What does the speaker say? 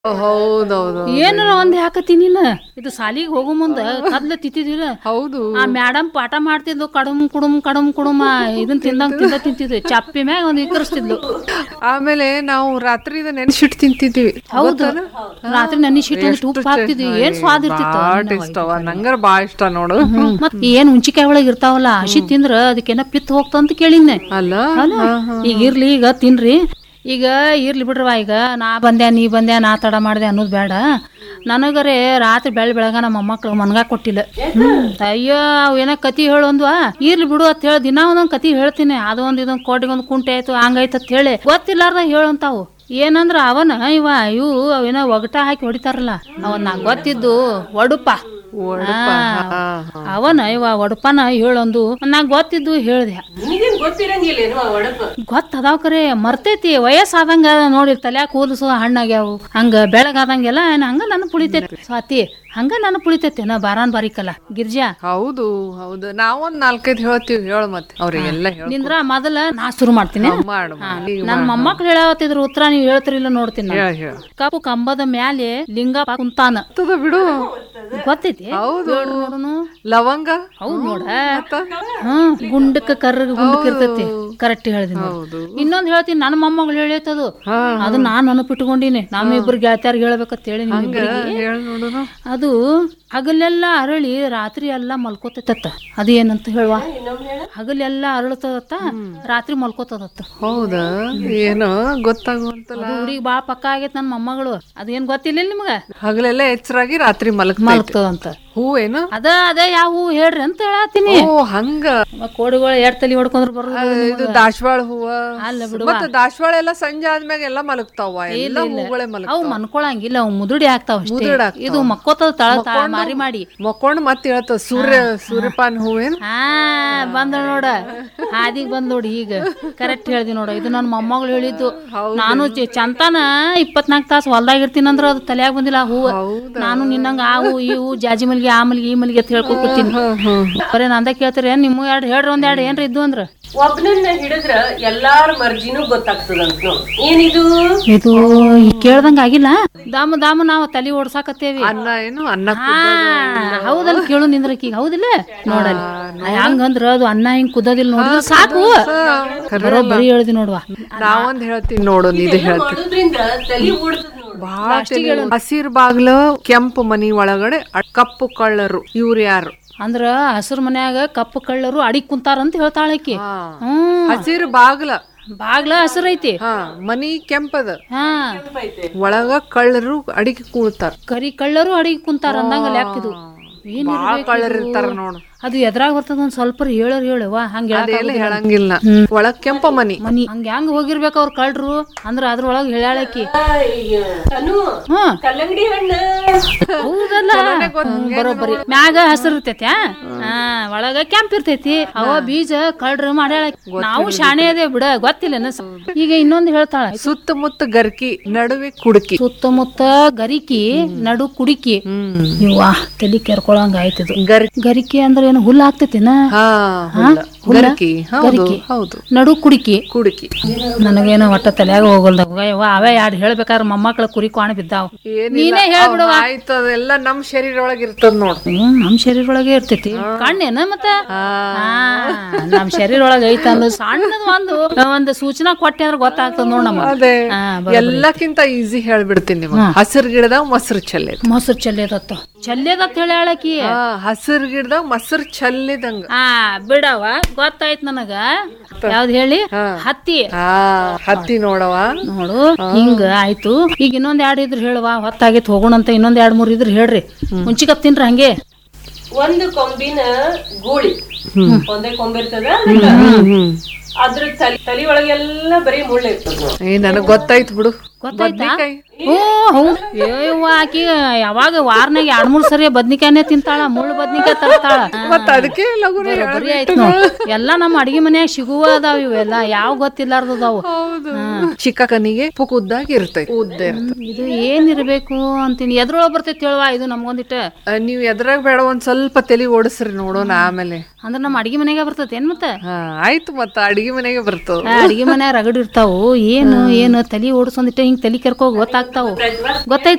ಹೌದೌದು ಏನಾರ ಒಂದ್ ಹಾಕತಿ ನೀನ್ ಇದು ಸಾಲಿಗೆ ಹೋಗೋ ಮುಂದ ಕದ್ಲ ತಿತ್ತಿದಿಲ್ಲ ಹೌದು ಆ ಮೇಡಮ್ ಪಾಠ ಮಾಡ್ತಿದ್ಲು ಕಡುಮ್ ಕುಡುಮ್ ಕಡುಮ್ ಕುಡುಮ ಇದನ್ ತಿಂದಂಗ್ ತಿಂದ ತಿಂತಿದ್ವಿ ಚಪ್ಪಿ ಮ್ಯಾಗ ಒಂದ್ ಇಕ್ಕರಿಸ್ತಿದ್ಲು ಆಮೇಲೆ ನಾವು ರಾತ್ರಿ ನೆನ್ಸಿಟ್ಟು ತಿಂತಿದ್ವಿ ಹೌದು ರಾತ್ರಿ ನನ್ನಿ ಶಿಟ್ ಒಂದಿಟ್ಟು ಉಪ್ಪು ಹಾಕ್ತಿದ್ವಿ ಏನ್ ಸ್ವಾದ ಇರ್ತಿತ್ತು ಬಾಟ್ ಇಷ್ಟವ ನಂಗರ ಬಾ ಇಷ್ಟ ನೋಡು ಮತ್ ಏನ್ ಹುಂಚಿಕಾಯಿ ಒಳಗ್ ಇರ್ತಾವಲ್ಲ ಹಸಿ ತಿಂದ್ರ ಅದಕ್ಕೇನ ಪಿತ್ ಹೋಗ್ತಂತ ಕೇಳಿದ್ನೆ ಅಲ್ಲ ಅಲ್ಲ ಈಗ ಇರ್ಲಿ ಈಗ ತಿನ್ರಿ ಈಗ ಇರ್ಲಿ ಬಿಡ್ರವ ಈಗ ನಾ ಬಂದೆ ನೀ ಬಂದೆ ನಾ ತಡ ಮಾಡ್ದೆ ಅನ್ನೋದು ಬೇಡ ನನಗರೆ ರಾತ್ರಿ ಬೆಳ ಬೆಳಗ ನಮ್ಮ ಮೊಮ್ಮಕ್ಳು ಮನ್ಗ ಕೊಟ್ಟಿಲ್ಲ ಹ್ಮ್. ಅಯ್ಯೋ ಅವ್ ಏನೋ ಕತಿ ಹೇಳೊಂದ್ವಾ ಇರ್ಲಿ ಬಿಡು ಅಂತ ಹೇಳಿ ದಿನ ಒಂದೊಂದ್ ಕತಿ ಹೇಳ್ತೀನಿ ಅದೊಂದ್ ಇದೊಂದ್ ಕೋಟಿಗೊಂದ್ ಕುಂಟೆ ಆಯ್ತು ಹಂಗಾಯ್ತು ಅಂತ ಹೇಳಿ ಗೊತ್ತಿಲ್ಲಾರ್ದ ಹೇಳಂತಾವು ಏನಂದ್ರ ಅವನ ಇವ ಇವು ಅವೇನೋ ಒಗಟ ಹಾಕಿ ಹೊಡಿತಾರಲ್ಲ ಅವನ್ ನಾ ಗೊತ್ತಿದ್ದು ಒಡುಪ ಒಡಪ. ಆ, ಹಾ, ಅವನ ಇವ ಒಡಪನ ಹೇಳೊಂದು ನಾ ಗೊತ್ತಿದ್ದು ಹೇಳ್ದೆ ನಿನಗೇನ್ ಗೊತ್ತಿರಂಗಿಲ್ಲೇನು ಒಡಪ ಗೊತ್ತದಾವ್ ಕರೆ ಮರ್ತೈತಿ ವಯಸ್ಸಾದಂಗ ನೋಡಿ ತಲ್ಯಾಗ ಕೂದಲು ಹಣ್ಣಾಗ್ಯಾವು ಹಂಗ ಬೆಳಗಾದಂಗೆಲ್ಲ ಏನ್ ಹಂಗ ನನ್ನ ಪುಳಿತೈತಿ ಸ್ವಾತಿ ಹಂಗ ನನ್ನ ಪುಳಿತೈತಿ ನಾ ಬಾರಾನ್ ಬಾರಿಕಲ್ಲ ಗಿರ್ಜಾ ಹೌದು ಹೌದು ನಾವೊಂದ್ ನಾಲ್ಕೈದು ಹೇಳ್ತೀವಿ ಹೇಳ ಮತ್ತೆ ಅವ್ರಿಗೆಲ್ಲ ಹೇಳ ನಿಂದ್ರ ಮೊದಲ ನಾ ಶುರು ಮಾಡ್ತೀನಿ ಮಾಡು ಈಗ ನನ್ ಮೊಮ್ಮಕ್ಳು ಹೇಳತ್ತಿದ್ರ ಉತ್ತರ ನೀವ್ ಹೇಳ್ತಿರಿಲ್ಲ ನೋಡ್ತೀನಿ ನಾನು. ಹೇಳ ಹೇಳ ಕಪ್ಪು ಕಂಬದ ಮ್ಯಾಲೆ ಲಿಂಗ ಕುಂತಾನ ಆಗ್ತದ ಬಿಡು ಗೊತ್ತೈತಿ ಹೌದು. ಹೇಳ್ರಿ ನೋಡುನು ಲವಂಗ ಹೌದ್ ನೋಡ ಹ್ಮ್ ಗುಂಡಕ್ಕ ಕರ್ರಗ ಗುಂಡಕ್ ಇರ್ತೈತಿ ಕರೆಕ್ಟ್ ಹೇಳ್ದಿ ನೋಡು ಹೌದು ಇನ್ನೊಂದ್ ಹೇಳ್ತೀನಿ ನನ್ನ ಮೊಮ್ಮಗಳು ಹೇಳೈತದು ಹಾ ಅದು ನಾನ್ ನೆನಪಿಟ್ಕೊಂಡಿನಿ ನಮ್ಮಿಬ್ರು ಗೆಳತ್ಯಾರಿಗೆ ಹೇಳ್ಬೇಕಂತ ಹೇಳಿ ನಿಮ್ಮಿಬ್ರಿಗೆ ಹೇಳ ನೋಡೋಣ ಅದು ಹಗಲೆಲ್ಲ ಅರಳಿ ರಾತ್ರಿ ಎಲ್ಲ ಮಲ್ಕೋತೈತತ್ತ ಅದು ಏನಂತ ಹೇಳುವ ಹಗಲೆಲ್ಲ ಅರಳತದತ್ತ ರಾತ್ರಿ ಮಲ್ಕೋತದತ್ತ ಹೌದಾ ಏನೋ ಗೊತ್ತಾಗುವಂತಲ್ಲ ಹುಡುಗಿ ಬಾಳ ಪಕ್ಕ ಆಗೈತ್ ನನ್ ಮೊಮ್ಮಗಳು ಅದೇನ್ ಗೊತ್ತಿಲ್ಲ ನಿಮ್ಗ ಹಗಲೆಲ್ಲ ಎಚ್ಚರಾಗಿ ರಾತ್ರಿ ಮಲಗ್ತಾ ಮಲ್ಕೋತದಂತ ಹೂವೇನು ಅದ ಅದೇ ಯಾವ ಹೂ ಹೇಳ್ರಿ ಅಂತ ಹೇಳತ್ತೀನಿ ಓ ಹಂಗ ಕೋಡಿಗಳು ಎರಡ್ ತಲಿ ಹೊಡ್ಕೊಂಡ್ರ ಬರೋದು ಇದು ದಾಸವಾಳ ಹೂವ ಅಲ್ಲ ಬಿಡು ಮತ್ತೆ ದಾಸವಾಳ ಎಲ್ಲ ಸಂಜೆ ಆದ್ಮ್ಯಾಗ ಎಲ್ಲ ಮಲಗ್ತಾವ ಎಲ್ಲ ಹೂಗಳೇ ಮಲಗ್ ಅವು ಮನ್ಕೊಳಂಗಿಲ್ಲ ಅವು ಮುದುಡಿ ಆಗ್ತಾವ ಮುದುಡಿ ಅಷ್ಟೇ ಇದು ಮಕ್ಕೋತದ ತಳ ತಳ ಮಾರಿ ಮಾಡಿ ಮಕ್ಕೊಂಡ್ ಮತ್ತೆ ಹೇಳ್ತಾವ ಸೂರ್ಯ ಸೂರ್ಯಪಾನ ಹೂವೇನ್ ಹಾ ಬಂದ ನೋಡ ಹಾದಿಗ್ ಬಂದ್ ನೋಡಿ ಈಗ ಕರೆಕ್ಟ್ ಹೇಳ್ದಿ ನೋಡ ಇದು ನನ್ನ ಮೊಮ್ಮಗಳು ಹೇಳಿದ್ದು ನಾನು ಚ- ಚಂತಾನ ಇಪ್ಪತ್ನಾಲ್ಕು ತಾಸು ಹೊಲ್ದಾಗ ಇರ್ತೀನಂದ್ರ ಅದು ತಲೆಯಾಗ ಬಂದಿಲ್ಲ ಆ ಹೂವ ನಾನು ನಿನ್ನಂಗ ಆ ಹೂ ಈ ಹೂ ಜಾಜಿ ಮಲ್ಗಿ ಆ ಮಲ್ಗಿ ಈ ಮಲ್ಗಿ ಅಂತ ಹೇಳ್ಕೊತ ಕೂತೀನಿ ಬರೇ ನಂದ ಕೇಳ್ತೀರಿ ನಿಮ್ಮ ಎರಡು ಹೇಳ್ರಿ ಒಂದ್ ಎರಡು ಏನ್ರ ಇದ್ದು ಅಂದ್ರ ಒಬ್ನನ್ನ ಹಿಡಿದ್ರ ಎಲ್ಲಾರ ಮರ್ಜಿನೂ ಗೊತ್ತಾಗ್ತದಂತ ನೋಡ್ ಏನಿದು ಇದು ಕೇಳ್ದಂಗ ಆಗಿಲ್ಲ ದಾಮ ದಾಮ ನಾವು ತಲೆ ಓಡ್ಸಾಕತ್ತೇವಿ ಅನ್ನ ಏನು ಅನ್ನ ಹಾ ಹೌದಲ್ಲ ಕೇಳು ನಿಂದ್ರಕಿ ಹೌದಿಲ್ಲ ನೋಡಲ್ಲಿ ಹಂಗಂದ್ರ ಅದು ಅನ್ನ ಹಿಂಗ್ ಕುದ್ದದಿಲ್ಲ ನೋಡಿದ್ರ ಸಾಕು ಬರೀ ಹೇಳ್ದಿ ನೋಡುವ ನಾವೊಂದ್ ಹೇಳ್ತೀನಿ ನೋಡು ಇದು ಹೇಳ್ತೀನಿ ಮಾಡೋದ್ರಿಂದ ತಲಿ ಓಡ್ತದ ನೋಡ್ ಬಹಳ ಹಸಿರ್ ಬಾಗ್ಲು ಕೆಂಪು ಮನಿ ಒಳಗಡೆ ಅ- ಕಪ್ಪು ಕಳ್ಳರು ಇವ್ರು ಯಾರು ಅಂದ್ರ ಹಸಿರು ಮನ್ಯಾಗ ಕಪ್ಪು ಕಳ್ಳರು ಅಡಿಗ್ ಕುಂತಾರಂತ ಹೇಳ್ತಾಳಕಿ ಹಾ. ಹ್ಮ್ ಹಸಿರು ಬಾಗ್ಲ ಬಾಗ್ಲ ಹಸಿರು ಐತಿ ಹಾ ಮನಿ ಕೆಂಪದ ಹಾ ಒಳಗ ಕಳ್ಳರು ಅಡಿಗೆ ಕೂಳ್ತಾರ ಕರಿ ಕಳ್ಳರು ಅಡಿಗೆ ಕುಂತಾರ ಅಂದಂಗ ಲೆಕ್ಕಿದು ಏನ್ ಬಾಳ ಕಳ್ಳರ್ ಇರ್ತಾರ ನೋಡು ಅದು ಎದ್ರಾಗ ಬರ್ತದ ಒಂದ್ ಸ್ವಲ್ಪ ಹೇಳರ್ ಹೇಳುವ ಹಂಗ ಅದೆಲ್ಲ ಹೇಳಂಗಿಲ್ಲ ಒಳಗ್ ಕೆಂಪ ಮನಿ ಮನಿ ಹಂಗ ಹೆಂಗ್ ಹೋಗಿರ್ಬೇಕ ಅವ್ರ ಕಳ್ರು ಅಂದ್ರ ಅದ್ರೊಳಗ ಹೇಳ್ಯಾಳಕಿ ಅನು ಹ್ಮ್ ಕಲ್ಲಂಗಡಿ ಹಣ್ಣ ಹೌದಲ್ಲ ಹ್ಮ್, ಬರೋಬ್ಬರಿ ಮ್ಯಾಗ ಹಸಿರು ಇರ್ತೈತಿ ಹಾ ಒಳಗ ಕೆಂಪ್ ಇರ್ತೈತಿ ಅವ ಬೀಜ ಕಳ್ರ ಮಾಡ್ಯಾಳ ನಾವು ಶಾಣೆ ಅದೇ ಬಿಡ ಗೊತ್ತಿಲ್ಲ ಈಗ ಇನ್ನೊಂದ್ ಹೇಳ್ತಾಳ ಸುತ್ತಮುತ್ತ ಗರ್ಕಿ ನಡುವೆ ಕುಡುಕಿ ಸುತ್ತಮುತ್ತ ಗರಿಕಿ ನಡು ಕುಡಿಕಿ ಹ್ಮ್ ಇವ್ವಾ ತಲಿ ಕೆರ್ಕೊಳಂಗ ಆಯ್ತದು ಗರ್ಕಿ ಗರಿಕಿ ಅಂದ್ರೆ ಏನು ಹುಲ್ಲು ಹಾಕ್ತೈತಿನ ಹಾ ಹುಲ್ಲ. ಹುಲ್ಲ? ಗರ್ಕಿ ಹೌದು ಗರಿಕಿ. ಹೌದು ನಡು ಕುಡಿಕಿ ಕುಡುಕಿ ನನಗೇನೋ ಒಟ್ಟ ತಲ್ಯಾಗ ಹೋಗಲ್ದಾಗ ಯವ್ವ ಅವೇ ಎರಡು ಹೇಳ್ಬೇಕಾದ್ರೆ ಮೊಮ್ಮಕ್ಳ ಕುರಿ ಕಾಣ ಬಿದ್ದಾವ್ ನೀನೇ ಹೇಳ್ಬಿಡುವ ಆಯ್ತು ಅದೆಲ್ಲ ನಮ್ ಶರೀರ ಒಳಗ್ ಇರ್ತದ ನೋಡ್ ಹ್ಮ್ ನಮ್ ಶರೀರ ಒಳಗೆ ಇರ್ತೈತಿ ಕಣ್ಣೇನ ಮತ್ತ ಹಾ, ನಮ್ ಶರೀರ ಒಳಗೆ ಐತ ಅನ್ನೋದು ಸಣ್ಣದ ಒಂದು ಒಂದು ಸೂಚನಾ ಕೊಟ್ಟೆ ಅಂದ್ರೆ ಗೊತ್ತಾಗ್ತದ ನೋಡ್ ನಮ್ಮ ಅದೇ ಹಾ, ಬರೋಬ್ಬರಿ. ಎಲ್ಲಕ್ಕಿಂತ ಈಸಿ ಹೇಳ್ಬಿಡ್ತೀನಿ ನಿಮಗೆ ಹಸಿರು ಗಿಡದಾಗ ಮೊಸರು ಚೆಲ್ಲೇದು ಮೊಸರು ಚೆಲ್ಲೇದತ್ತ ಚೆಲ್ಲೇದತ್ ಹೇಳಿ ಹೇಳಕಿ ಹಾ ಹಸಿರು ಗಿಡದಾಗ ಮೊಸರು ಚೆಲ್ಲಿದಂಗ ಹಾ ಬಿಡವ ಗೊತ್ತಾಯ್ತ್ ನನಗ ಯಾವ್ದ್ ಹೇಳಿ ಹತ್ತಿ ಹಾ ಹತ್ತಿ ನೋಡವ ನೋಡು ಹಿಂಗ ಆಯ್ತು ಈಗ ಇನ್ನೊಂದ್ ಎರಡ್ ಇದ್ರ ಹೇಳುವ ಹೊತ್ತಾಗೈತ್ ಹೋಗೋಣಂತ ಇನ್ನೊಂದ್ ಎರಡ್ ಮೂರ್ ಇದ್ರ ಹೇಳ್ರಿ ಮುಂಚಿಕಪ್ ತಿನ್ರಿ ಹಂಗೆ ಒಂದು ಕೊಂಬಿನ ಗೂಳಿ ಒಂದೇ ಕೊಂಬಿರ್ತದ ಹ್ಮ್ ಅದ್ರ ತಲಿ ತಲಿ ಒಳಗೆಲ್ಲ ಬರೀ ಮುಳ್ಳು ಇರ್ತದ ನೋಡ್. ಏ ನನಗ್ ಗೊತ್ತಾಯ್ತು ಬಿಡು ಗೊತ್ತಾಯ್ತಾ ಬದ್ನಿಕಾಯಿ. ಓ ಹೌದ್ ಅಯ್ಯವ್ವ ಆಕಿ ಯಾವಾಗ ವಾರನಾಗ ಎರಡ್ ಮೂರ್ ಸರಿ ಬದ್ನಿಕಾಯಿನೇ ತಿಂತಾಳ ಮುಳ್ಳು ಬದ್ನಿಕಾಯಿ ತರ್ತಾಳ ಮತ್ತ ಅದಕ್ಕೆ ಲಘು ಬರೀ ಆಯ್ತು ನೋಡ್ ಎಲ್ಲಾ ನಮ್ಮ ಅಡಿಗೆ ಮನ್ಯಾಗ ಸಿಗುವ ಅದಾವ ಇವೆಲ್ಲ ಯಾವ ಗೊತ್ತಿಲ್ಲಾರ್ದದಾವು ಹೌದು ಚಿಕ್ಕಕನಿಗೆ ಪುಕ್ ಉದ್ದಾಗ ಇರ್ತೈತಿ ಉದ್ದ ಇರ್ತೈತಿ ಇದು ಏನಿರ್ಬೇಕು ಅಂತೀನಿ ಎದ್ರೊಳಗ್ ಬರ್ತೈತಿ ಹೇಳುವ ಇದು ನಮ್ಗೊಂದಿಟ್ಟ ಆ, ನೀವ್ ಎದ್ರಾಗ ಬೇಡ ಒಂದ್ ಸ್ವಲ್ಪ ತಲಿ ಓಡಿಸ್ರಿ ನೋಡೋಣ ಆಮೇಲೆ ಅಂದ್ರ ನಮ್ಮ ಅಡಿಗೆ ಮನ್ಯಾಗ ಬರ್ತೈತಿ ಏನ್ ಮತ್ತ ಹಾ ಆಯ್ತು ಮತ್ತ ಅಡಿಗೆ ಮನೆಗೆ ಬರ್ತದ ಆ, ಅಡಿಗೆ ಮನ್ಯಾಗ ರಗಡ್ ಇರ್ತಾವು ಏನು ಏನು ತಲಿ ಓಡಿಸೊಂದಿಟ್ಟ ಹಿಂಗ್ ತಲಿ ಕೆರ್ಕೋ ಗೊತ್ತಾಗ್ತಾವು ಗೊತ್ತೈತಿ